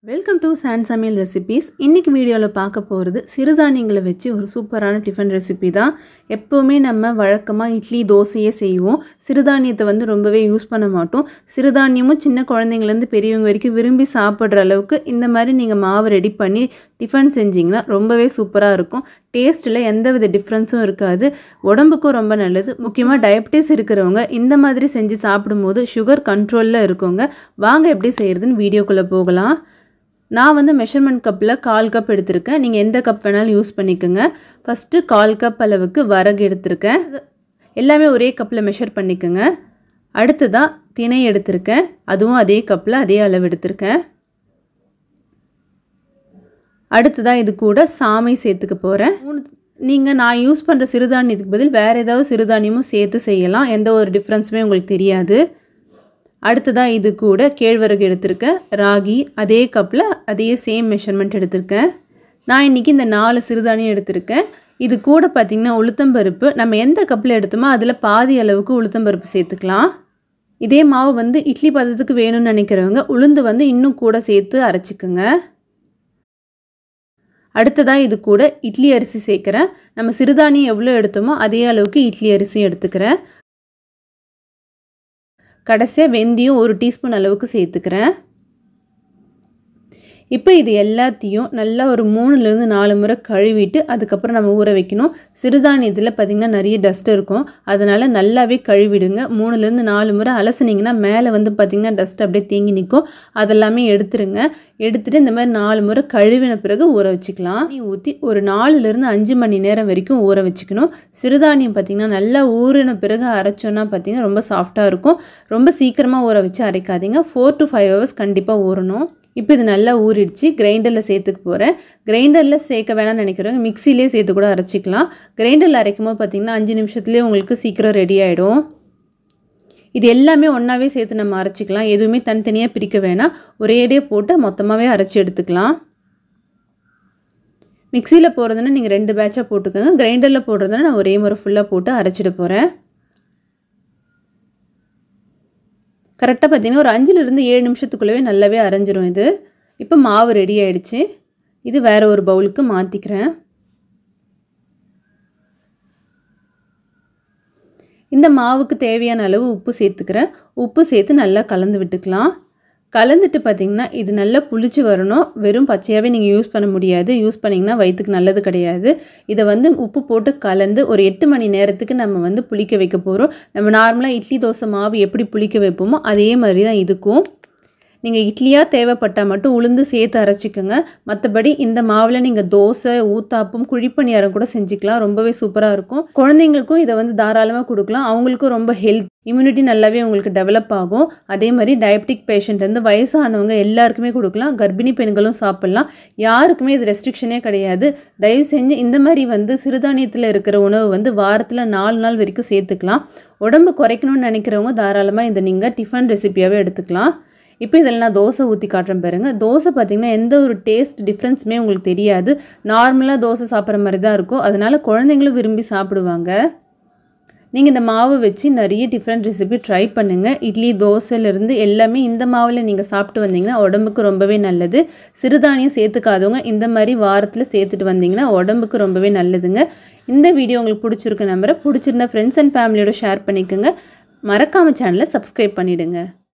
welcome to சான் சமையல் recipes இன்றைக்கி வீடியோவில் பார்க்க போகிறது சிறுதானியங்களை வச்சு ஒரு சூப்பரான டிஃபன் ரெசிபி தான் எப்போவுமே நம்ம வழக்கமாக இட்லி தோசையே செய்வோம் சிறுதானியத்தை வந்து ரொம்பவே யூஸ் பண்ண மாட்டோம் சிறுதானியமும் சின்ன குழந்தைங்கலேருந்து பெரியவங்க வரைக்கும் விரும்பி சாப்பிட்ற அளவுக்கு இந்த மாதிரி நீங்கள் மாவு ரெடி பண்ணி டிஃபன் செஞ்சிங்கன்னா ரொம்பவே சூப்பராக இருக்கும் டேஸ்ட்டில் எந்த வித டிஃப்ரென்ஸும் இருக்காது உடம்புக்கும் ரொம்ப நல்லது முக்கியமாக டயபிட்டிஸ் இருக்கிறவங்க இந்த மாதிரி செஞ்சு சாப்பிடும்போது சுகர் கண்ட்ரோலில் இருக்கவங்க வாங்க எப்படி செய்கிறதுன்னு வீடியோக்குள்ளே போகலாம் நான் வந்து மெஷர்மெண்ட் கப்பில் கால் கப் எடுத்திருக்கேன் நீங்கள் எந்த கப் வேணாலும் யூஸ் பண்ணிக்கோங்க ஃபஸ்ட்டு கால் கப் அளவுக்கு வரகு எடுத்திருக்கேன் எல்லாமே ஒரே கப்பில் மெஷர் பண்ணிக்கோங்க அடுத்ததாக திணை எடுத்திருக்கேன் அதுவும் அதே கப்பில் அதே அளவு எடுத்திருக்கேன் அடுத்ததாக இது கூட சாமை சேர்த்துக்க போகிறேன் மூணு நீங்கள் நான் யூஸ் பண்ணுற சிறுதானியத்துக்கு பதில் வேறு ஏதாவது சிறுதானியமும் சேர்த்து செய்யலாம் எந்த ஒரு டிஃப்ரென்ஸுமே உங்களுக்கு தெரியாது அடுத்ததாக இது கூட கேழ்வரகு எடுத்திருக்கேன் ராகி அதே கப்பில் அதே சேம் மெஷர்மெண்ட் எடுத்திருக்கேன் நான் இன்றைக்கி இந்த நாலு சிறுதானியம் எடுத்திருக்கேன் இது கூட பார்த்திங்கன்னா உளுத்தம்பருப்பு நம்ம எந்த கப்பில் எடுத்தோமோ அதில் பாதி அளவுக்கு உளுத்தம்பருப்பு சேர்த்துக்கலாம் இதே மாவு வந்து இட்லி பதத்துக்கு வேணும்னு நினைக்கிறவங்க உளுந்து வந்து இன்னும் கூட சேர்த்து அரைச்சிக்கோங்க அடுத்ததாக இது கூட இட்லி அரிசி சேர்க்குறேன் நம்ம சிறுதானியம் எவ்வளோ எடுத்தோமோ அதே அளவுக்கு இட்லி அரிசி எடுத்துக்கிறேன் கடைசியாக வெந்தயம் ஒரு டீஸ்பூன் அளவுக்கு சேர்த்துக்கிறேன் இப்போ இது எல்லாத்தையும் நல்லா ஒரு மூணுலேருந்து நாலு முறை கழுவிட்டு அதுக்கப்புறம் நம்ம ஊற வைக்கணும் சிறுதானியத்தில் பார்த்திங்கன்னா நிறைய டஸ்ட் இருக்கும் அதனால் நல்லாவே கழுவிடுங்க மூணுலேருந்து நாலு முறை அலசுனிங்கன்னா மேலே வந்து பார்த்திங்கன்னா டஸ்ட் அப்படியே தேங்கி நிற்கும் அதெல்லாமே எடுத்துருங்க எடுத்துகிட்டு இந்த மாதிரி நாலு முறை கழுவின பிறகு ஊற வச்சுக்கலாம் நீ ஊற்றி ஒரு நாலுலேருந்து அஞ்சு மணி நேரம் வரைக்கும் ஊற வச்சுக்கணும் சிறுதானியம் பார்த்திங்கன்னா நல்லா ஊறின பிறகு அரைச்சோன்னா பார்த்திங்கன்னா ரொம்ப சாஃப்டாக இருக்கும் ரொம்ப சீக்கிரமாக ஊற வச்சு அரைக்காதீங்க ஃபோர் டு ஃபைவ் ஹவர்ஸ் கண்டிப்பாக ஊறணும் இப்போ இது நல்லா ஊறிடுச்சு கிரைண்டரில் சேர்த்துக்க போகிறேன் கிரைண்டரில் சேர்க்க வேணாம்னு நினைக்கிறவங்க மிக்சிலே சேர்த்து கூட அரைச்சிக்கலாம் கிரைண்டரில் அரைக்கும் போது பார்த்திங்கன்னா அஞ்சு நிமிஷத்துலேயே உங்களுக்கு சீக்கிரம் ரெடி ஆகிடும் இது எல்லாமே ஒன்றாவே சேர்த்து நம்ம அரைச்சிக்கலாம் எதுவுமே தனித்தனியாக பிரிக்க வேணாம் ஒரேடியே போட்டு மொத்தமாகவே அரைச்சி எடுத்துக்கலாம் மிக்சியில் போடுறதுன்னா நீங்கள் ரெண்டு பேட்சாக போட்டுக்கோங்க கிரைண்டரில் போடுறதுனா நான் ஒரே முறை ஃபுல்லாக போட்டு அரைச்சிட போகிறேன் கரெக்டாக பார்த்திங்கன்னா ஒரு அஞ்சுலேருந்து ஏழு நிமிஷத்துக்குள்ளவே நல்லாவே அரைஞ்சிரும் இது இப்போ மாவு ரெடி ஆகிடுச்சு இது வேறு ஒரு பவுலுக்கு மாற்றிக்கிறேன் இந்த மாவுக்கு தேவையான அளவு உப்பு சேர்த்துக்கிறேன் உப்பு சேர்த்து நல்லா கலந்து விட்டுக்கலாம் கலந்துட்டு பார்த்திங்கன்னா இது நல்லா புளிச்சு வரணும் வெறும் பச்சையாகவே நீங்கள் யூஸ் பண்ண முடியாது யூஸ் பண்ணிங்கன்னா வயிற்றுக்கு நல்லது கிடையாது இதை வந்து உப்பு போட்டு கலந்து ஒரு எட்டு மணி நேரத்துக்கு நம்ம வந்து புளிக்க வைக்க போகிறோம் நம்ம நார்மலாக இட்லி தோசை மாவு எப்படி புளிக்க வைப்போமோ அதே மாதிரி தான் இதுக்கும் நீங்கள் இட்லியாக தேவைப்பட்டால் மட்டும் உளுந்து சேர்த்து அரைச்சிக்கோங்க மற்றபடி இந்த மாவில் நீங்கள் தோசை ஊத்தாப்பம் குழிப்பணியாரம் கூட செஞ்சுக்கலாம் ரொம்பவே சூப்பராக இருக்கும் குழந்தைங்களுக்கும் இதை வந்து தாராளமாக கொடுக்கலாம் அவங்களுக்கும் ரொம்ப ஹெல்த் இம்யூனிட்டி நல்லாவே உங்களுக்கு டெவலப் ஆகும் அதே மாதிரி டயபெட்டிக் பேஷண்ட் வந்து வயசானவங்க எல்லாருக்குமே கொடுக்கலாம் கர்ப்பிணி பெண்களும் சாப்பிட்லாம் யாருக்குமே இது ரெஸ்ட்ரிக்ஷனே கிடையாது தயவு செஞ்சு இந்த மாதிரி வந்து சிறுதானியத்தில் இருக்கிற உணவு வந்து வாரத்தில் நாலு நாள் வரைக்கும் சேர்த்துக்கலாம் உடம்பு குறைக்கணும்னு நினைக்கிறவங்க தாராளமாக இந்த நீங்கள் டிஃபன் ரெசிப்பியாகவே எடுத்துக்கலாம் இப்போ இதில் நான் தோசை ஊற்றி காட்டுறேன் பாருங்க தோசை பார்த்திங்கன்னா எந்த ஒரு டேஸ்ட் டிஃப்ரென்ஸுமே உங்களுக்கு தெரியாது நார்மலாக தோசை சாப்பிட்ற மாதிரி தான் இருக்கும் அதனால் குழந்தைங்களும் விரும்பி சாப்பிடுவாங்க நீங்கள் இந்த மாவு வச்சு நிறைய டிஃப்ரெண்ட் ரெசிபி ட்ரை பண்ணுங்கள் இட்லி தோசையிலேருந்து எல்லாமே இந்த மாவில் நீங்கள் சாப்பிட்டு வந்தீங்கன்னா உடம்புக்கு ரொம்பவே நல்லது சிறுதானியம் சேர்த்துக்காதவங்க இந்த மாதிரி வாரத்தில் சேர்த்துட்டு வந்தீங்கன்னா உடம்புக்கு ரொம்பவே நல்லதுங்க இந்த வீடியோ உங்களுக்கு பிடிச்சிருக்கு நம்பரை பிடிச்சிருந்தா ஃப்ரெண்ட்ஸ் அண்ட் ஃபேமிலியோட ஷேர் பண்ணிக்கோங்க மறக்காமல் சேனலை சப்ஸ்கிரைப் பண்ணிவிடுங்க